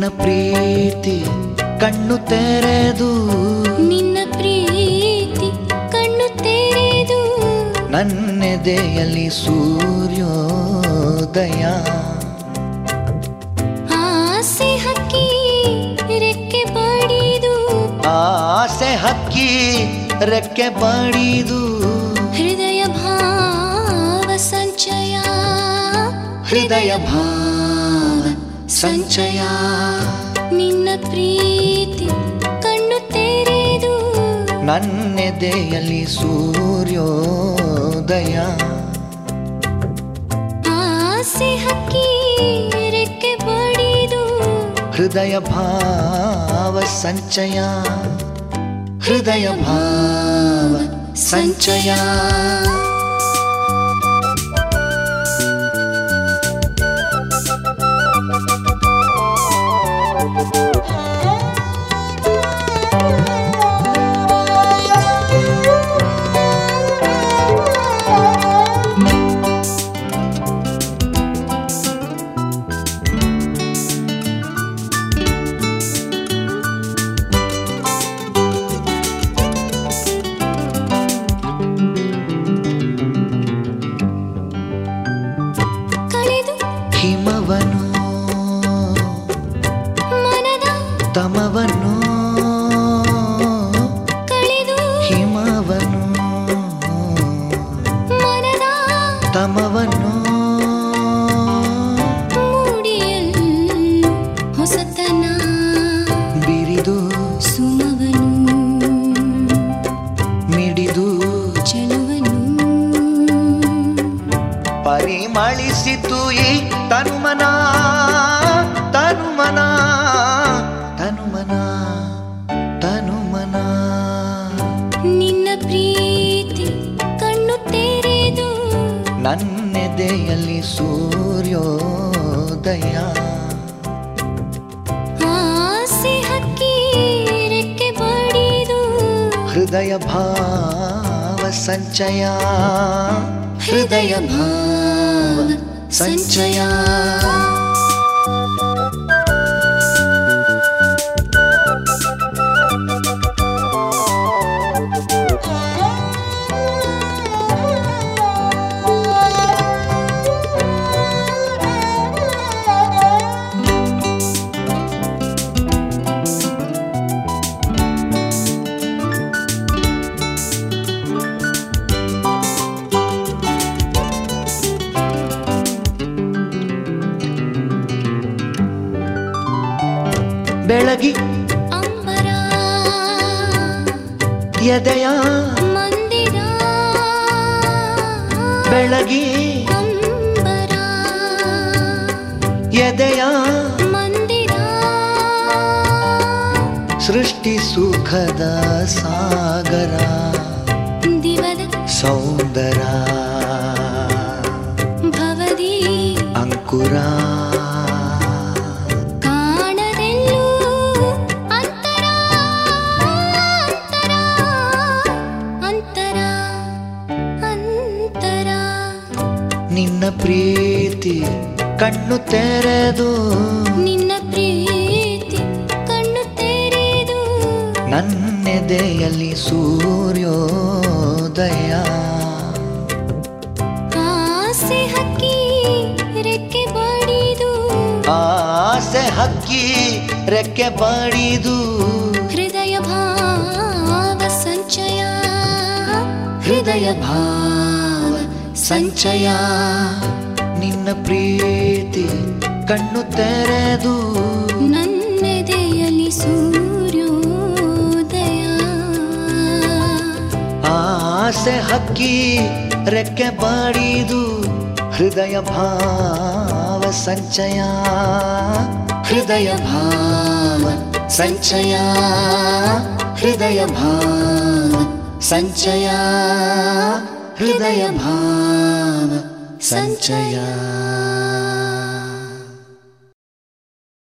ಪ್ರೀತಿ ಕಣ್ಣು ತೆರೆದು ನಿನ್ನ ಪ್ರೀತಿ ಕಣ್ಣು ತೆರೆದು ನನ್ನೆದೆಯಲ್ಲಿ ಸೂರ್ಯೋದಯ ಆಸೆ ಹಕ್ಕಿ ರೆಕ್ಕೆ ಬಡಿದು ಆಸೆ ಹಕ್ಕಿ ರೆಕ್ಕೆ ಬಡಿದು ಹೃದಯ ಭಾವ ಸಂಚಯ ಹೃದಯ ಭಾವ ಸಂಚಯ ನಿನ್ನ ಪ್ರೀತಿ ಕಣ್ಣು ತೆರೆದು ನನ್ನೆದೆಯಲ್ಲಿ ಸೂರ್ಯೋದಯ ಆಸೆ ಹಕ್ಕಿ ರೆಕ್ಕೆ ಬಡಿದು ಹೃದಯ ಭಾವ ಸಂಚಯ ಹೃದಯ ಭಾವ ಸಂಚಯ ಕಳೆದು ಹಿಮವನು ಮನದ ತಮವನು ಕಳೆದು ಹಿಮವನು ಮನದ ತಮವನು ಮೂಡಿಯಲ್ಲೂ ಹೊಸತನ ಬಿರಿದು ಸುಮವನು ಮಿಡಿದು ಚೆಲುವನು ಪರಿಮಳಿಸಿತು ಈ ತನುಮನ ತನುಮನ ತನುಮನ ತನುಮನ ನಿನ್ನ ಪ್ರೀತಿ ಕಣ್ಣು ತೆರೆದು ನನ್ನೆದೆಯಲ್ಲಿ ಸೂರ್ಯೋದಯ ಆಸೆ ಹಕ್ಕಿ ರೆಕ್ಕೆ ಬಡಿದು ಹೃದಯ ಭಾವ ಸಂಚಯ ಹೃದಯ ಭಾವ ಸಂಚಯ ಬೆಳಗಿ ಅಂಬರ ಎದೆಯ ಮಂದಿರ ಬೆಳಗಿ ಅಂಬರ ಎದೆಯ ಮಂದಿರ ಸೃಷ್ಟಿ ಸುಖದ ಸಾಗರ ದಿವದ ಸೌಂದರ ಭವದಿ ಅಂಕುರ ಕಾಣದೆಲ್ಲೂ ಅಂತರ ಅಂತರ ಅಂತರ ಅಂತರ ನಿನ್ನ ಪ್ರೀತಿ ಕಣ್ಣು ತೆರೆದು ನಿನ್ನ ಪ್ರೀತಿ ಕಣ್ಣು ತೆರೆದು ನನ್ನೆದೆಯಲ್ಲಿ ಸೂರ್ಯೋದಯ ಆಸೆ ಹಕ್ಕಿ ರೆಕ್ಕೆ ಬಡಿದು ಆಸೆ ಹಕ್ಕಿ ರೆಕ್ಕೆ ಬಡಿದು ಹೃದಯ ಭಾವ ಸಂಚಯ ಹೃದಯ ಭಾವ ಸಂಚಯ ನಿನ್ನ ಪ್ರೀತಿ ಕಣ್ಣು ತೆರೆದು ನನ್ನೆದೆಯಲ್ಲಿ ಸೂರ್ಯೋದಯ ಆಸೆ ಹಕ್ಕಿ ರೆಕ್ಕೆ ಬಡಿದು ಹೃದಯ ಭಾವ ಸಂಚಯ ಹೃದಯ ಭಾವ ಸಂಚಯ ಹೃದಯ ಭಾವ ಸಂಚಯ ಹೃದಯ ಭಾವ ಸಂಚಯ